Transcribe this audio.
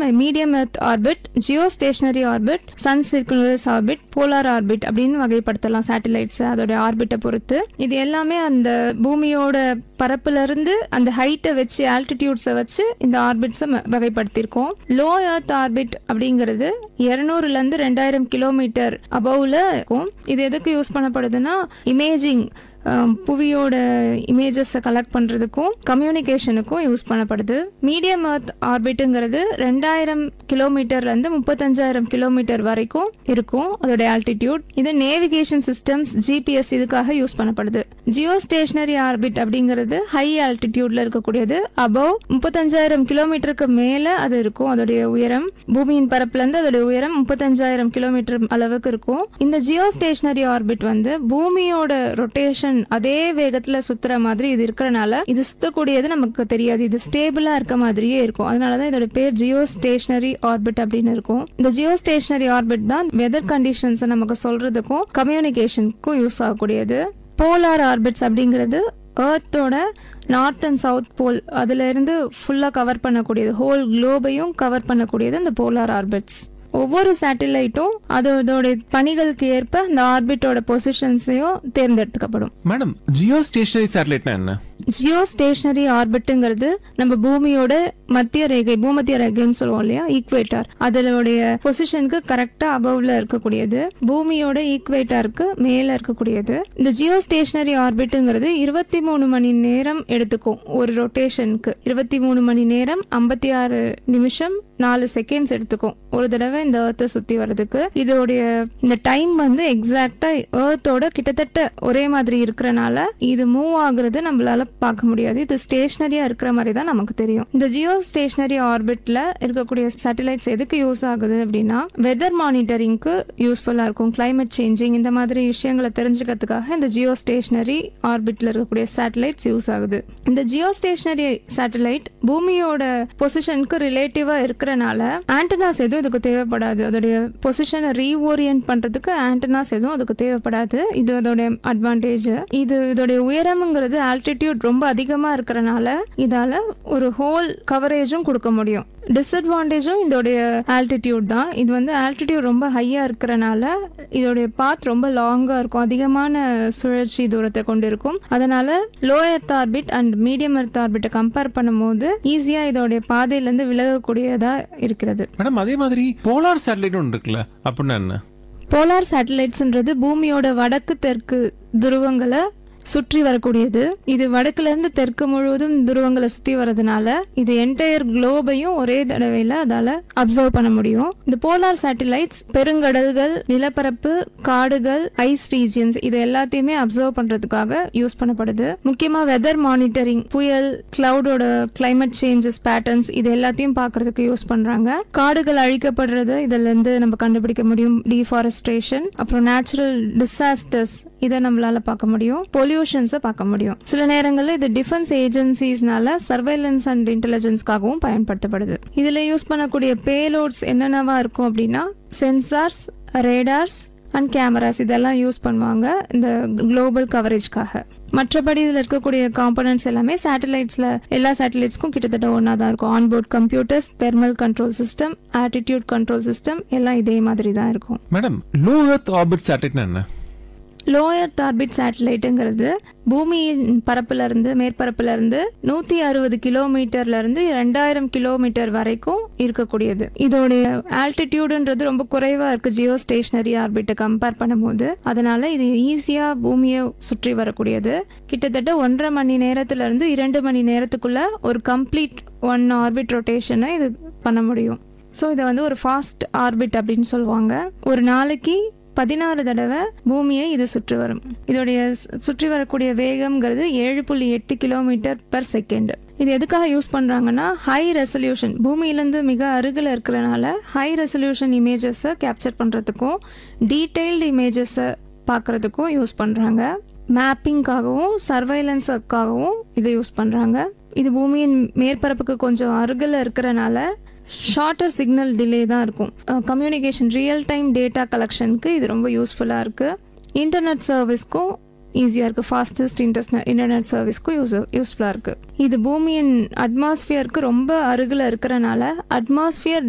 medium earth orbit geostationary orbit sun circulars orbit polar orbit அப்படின்னு வகைப்படுத்தலாம் satellites அதோட ஆர்பிட்டை பொறுத்து இது எல்லாமே அந்த பூமியோட பரப்புல இருந்து அந்த ஹைட்டை வச்சு ஆல்டிடியூட்ஸை வச்சு இந்த ஆர்பிட்ஸை வகைப்படுத்தியிருக்கோம் லோ எர்த் ஆர்பிட் அப்படிங்கிறது இருநூறுல இருந்து ரெண்டாயிரம் கிலோமீட்டர் அபவ்ல இருக்கும் இது எதுக்கு யூஸ் பண்ணப்படுதுன்னா இமேஜிங் புவியோட இமேஜஸை கலெக்ட் பண்ணுறதுக்கும் கம்யூனிகேஷனுக்கும் யூஸ் பண்ணப்படுது மீடியம் எர்த் ஆர்பிட்டுங்கிறது ரெண்டாயிரம் கிலோமீட்டர்லேருந்து முப்பத்தஞ்சாயிரம் கிலோமீட்டர் வரைக்கும் இருக்கும் அதோட ஆல்டிடியூட் இது நேவிகேஷன் சிஸ்டம்ஸ் ஜிபிஎஸ் இதுக்காக யூஸ் பண்ணப்படுது ஜியோ ஸ்டேஷனரி ஆர்பிட் அப்படிங்கிறது ஹை ஆல்டிடியூட்ல இருக்கக்கூடியது அபவ் முப்பத்தஞ்சாயிரம் கிலோமீட்டருக்கு மேலே அது இருக்கும் அதோடைய உயரம் பூமியின் பரப்புலேருந்து அதோட உயரம் முப்பத்தஞ்சாயிரம் கிலோமீட்டர் அளவுக்கு இருக்கும் இந்த ஜியோ ஸ்டேஷனரி ஆர்பிட் வந்து பூமியோட ரொட்டேஷன் அதே வேகத்துல சுத்துற மாதிரி இது இருக்கறனால இது சுத்தக்கூடியது நமக்கு தெரியாது இது ஸ்டேபிளா இருக்க மாதிரியே இருக்கும் அதனாலதான் இதோட பேர் ஜியோ ஸ்டேஷனரி ஆர்பிட் அப்படின்னு இருக்கும் இந்த ஜியோ ஸ்டேஷனரி ஆர்பிட் தான் வெதர் கண்டிஷன்ஸை நமக்கு சொல்றதுக்கும் கம்யூனிகேஷனுக்கும் யூஸ் ஆகக்கூடியது போலார் ஆர்பிட்ஸ் அப்படிங்கிறது ஏர்த்தோட நார்த் அண்ட் சவுத் போல் அதுல இருந்து ஃபுல்லாக கவர் பண்ணக்கூடியது ஹோல் குளோபையும் கவர் பண்ணக்கூடியது இந்த போலார் ஆர்பிட்ஸ் ஒவ்வொரு சேட்டலைட்டும் அதோட பணிகளுக்கு ஏற்ப அந்த ஆர்பிட்டோட பொசிஷன்ஸையும் தேர்ந்தெடுக்கப்படும் மேடம் ஜியோ ஸ்டேஷனரி சேட்டலைட்னா என்ன ஜியோ ஸ்டேஷனரி ஆர்பிட்டுங்கிறது நம்ம பூமியோட மத்திய ரேகை பூமத்திய ரேகைன்னு சொல்லுவோம் இல்லையா ஈக்குவேட்டார் அதனுடைய பொசிஷனுக்கு கரெக்டா அபவ்ல இருக்கக்கூடியது பூமியோட ஈக்குவேட்டாருக்கு மேல இருக்கக்கூடியது இந்த ஜியோ ஸ்டேஷனரி ஆர்பிட்டுங்கிறது இருபத்தி மூணு மணி நேரம் எடுத்துக்கும் ஒரு ரொட்டேஷனுக்கு இருபத்தி மூணு மணி நேரம் ஐம்பத்தி ஆறு நிமிஷம் நாலு செகண்ட்ஸ் எடுத்துக்கும் ஒரு தடவை இந்த ஏர்த்தை சுத்தி வர்றதுக்கு இதோடைய இந்த டைம் வந்து எக்ஸாக்டா ஏர்த்தோட கிட்டத்தட்ட ஒரே மாதிரி இருக்கிறனால இது மூவ் ஆகுறது நம்மளால பார்க்க முடியாது இது ஸ்டேஷனரியா இருக்கிற மாதிரி தான் நமக்கு தெரியும் இந்த ஜியோ ஸ்டேஷனரி ஆர்பிட்ல இருக்கக்கூடிய சேட்டலைட்ஸ் எதுக்கு யூஸ் ஆகுது அப்படின்னா வெதர் மானிட்டரிங்க்கு யூஸ்ஃபுல்லா இருக்கும் கிளைமேட் சேஞ்சிங் இந்த மாதிரி விஷயங்களை தெரிஞ்சுக்கிறதுக்காக இந்த ஜியோ ஸ்டேஷனரி ஆர்பிட்ல இருக்கக்கூடிய சேட்டலைட்ஸ் யூஸ் ஆகுது இந்த ஜியோ ஸ்டேஷனரி சேட்டலைட் பூமியோட பொசிஷனுக்கு ரிலேட்டிவா இருக்கிறனால ஆண்டனாஸ் எதுவும் இதுக்கு தேவைப்படாது அதோடைய பொசிஷனை ரீஓரியன்ட் பண்றதுக்கு ஆண்டனாஸ் எதுவும் அதுக்கு தேவைப்படாது இது அதோட அட்வான்டேஜ் இது இதோடைய உயரம்ங்கிறது ஆல்டிடியூட் ரொம்ப அதிகமா இருக்கிறனால இதால ஒரு ஹோல் கவரேஜும் கொடுக்க முடியும் டிஸ்அட்வான்டேஜும் இதோடைய ஆல்டிடியூட் தான் இது வந்து ஆல்டிடியூட் ரொம்ப ஹையா இருக்கிறனால இதோடைய பாத் ரொம்ப லாங்கா இருக்கும் அதிகமான சுழற்சி தூரத்தை கொண்டு இருக்கும் அதனால low earth orbit and medium earth ஆர்பிட்டை கம்பேர் பண்ணும்போது ஈஸியா இதோடைய பாதையிலேருந்து விலகக்கூடியதா இருக்கிறது மேடம் அதே மாதிரி போலார் சேட்டலைட் ஒன்று இருக்குல்ல அப்படின்னா என்ன போலார் சேட்டலைட்ஸ்ன்றது பூமியோட வடக்கு தெற்கு துருவங்களை சுற்றி வரக்கூடியது இது வடக்குல இருந்து தெற்கு முழுவதும் துருவங்களை சுத்தி வரதுனால இது என்டையர் குளோபையும் ஒரே தடவையில அதால அப்சர்வ் பண்ண முடியும் இந்த போலார் சேட்டலைட்ஸ் பெருங்கடல்கள் நிலப்பரப்பு காடுகள் ஐஸ் ரீஜியன்ஸ் இது எல்லாத்தையுமே அப்சர்வ் பண்றதுக்காக யூஸ் பண்ணப்படுது முக்கியமா வெதர் மானிட்டரிங் புயல் கிளவுடோட கிளைமேட் சேஞ்சஸ் பேட்டர்ன்ஸ் இது எல்லாத்தையும் பார்க்கறதுக்கு யூஸ் பண்றாங்க காடுகள் அழிக்கப்படுறது இதுல இருந்து நம்ம கண்டுபிடிக்க முடியும் டிஃபாரஸ்ட்ரேஷன் அப்புறம் நேச்சுரல் டிசாஸ்டர்ஸ் இதை நம்மளால பார்க்க முடியும் பொல்யூஷன்ஸை பார்க்க முடியும் சில நேரங்களில் இது டிஃபென்ஸ் ஏஜென்சிஸ்னால சர்வைலன்ஸ் அண்ட் இன்டெலிஜென்ஸ்க்காகவும் பயன்படுத்தப்படுது இதுல யூஸ் பண்ணக்கூடிய பேலோட்ஸ் என்னென்னவா இருக்கும் அப்படின்னா சென்சார்ஸ் ரேடார்ஸ் அண்ட் கேமராஸ் இதெல்லாம் யூஸ் பண்ணுவாங்க இந்த குளோபல் கவரேஜ்க்காக மற்றபடி இதில் இருக்கக்கூடிய காம்பனன்ட்ஸ் எல்லாமே சேட்டலைட்ஸில் எல்லா சேட்டலைட்ஸ்க்கும் கிட்டத்தட்ட ஒன்றா தான் இருக்கும் onboard computers thermal control system attitude control system எல்லாம் இதே மாதிரி தான் இருக்கும் மேடம் லோ எர்த் ஆர்பிட் சேட்டலைட்னா என்ன லோயர் ஆர்பிட் சேட்டலைட்டுங்கிறது பூமியின் பரப்புல இருந்து மேற்பரப்புல இருந்து நூத்தி அறுபது கிலோமீட்டர்ல இருந்து ரெண்டாயிரம் கிலோமீட்டர் வரைக்கும் இருக்கக்கூடியது இதோடைய ஆல்டிடியூடுன்றது ரொம்ப குறைவா இருக்கு ஜியோ ஸ்டேஷனரி ஆர்பிட்டை கம்பேர் பண்ணும்போது அதனால இது ஈஸியா பூமியை சுற்றி வரக்கூடியது கிட்டத்தட்ட ஒன்றரை மணி நேரத்துல இருந்து இரண்டு மணி நேரத்துக்குள்ள ஒரு கம்ப்ளீட் ஒன் ஆர்பிட் ரொட்டேஷனை இது பண்ண முடியும் ஸோ இதை வந்து ஒரு ஃபாஸ்ட் ஆர்பிட் அப்படின்னு சொல்லுவாங்க ஒரு நாளைக்கு பதினாறு தடவை பூமியை இது சுற்றி வரும் இதோடைய சு- சுற்றி வரக்கூடிய வேகம்ங்கிறது ஏழு புள்ளி எட்டு கிலோமீட்டர் பெர் செகண்ட் இது எதுக்காக யூஸ் பண்றாங்கன்னா ஹை ரெசல்யூஷன் பூமியிலேருந்து மிக அருகில் இருக்கிறனால ஹை ரெசல்யூஷன் இமேஜஸை கேப்சர் பண்றதுக்கும் டீடைல்டு இமேஜஸை பார்க்கறதுக்கும் யூஸ் பண்றாங்க மேப்பிங்காகவும் சர்வைலன்ஸுக்காகவும் இதை யூஸ் பண்றாங்க இது பூமியின் மேற்பரப்புக்கு கொஞ்சம் அருகில் இருக்கிறனால ஷார்ட்டர் சிக்னல் டிலே தான் இருக்கும் கம்யூனிகேஷன் ரியல் டைம் டேட்டா கலெக்ஷனுக்கு இது ரொம்ப யூஸ்ஃபுல்லாக இருக்குது இன்டர்நெட் சர்வீஸ்க்கும் ஈஸியாக இருக்குது ஃபாஸ்டஸ்ட் இன்டர்ஸ்ன இன்டர்நெட் சர்வீஸ்க்கும் யூஸ் யூஸ்ஃபுல்லாக இருக்குது இது பூமியின் அட்மாஸ்பியருக்கு ரொம்ப அருகில் இருக்கிறனால அட்மாஸ்பியர்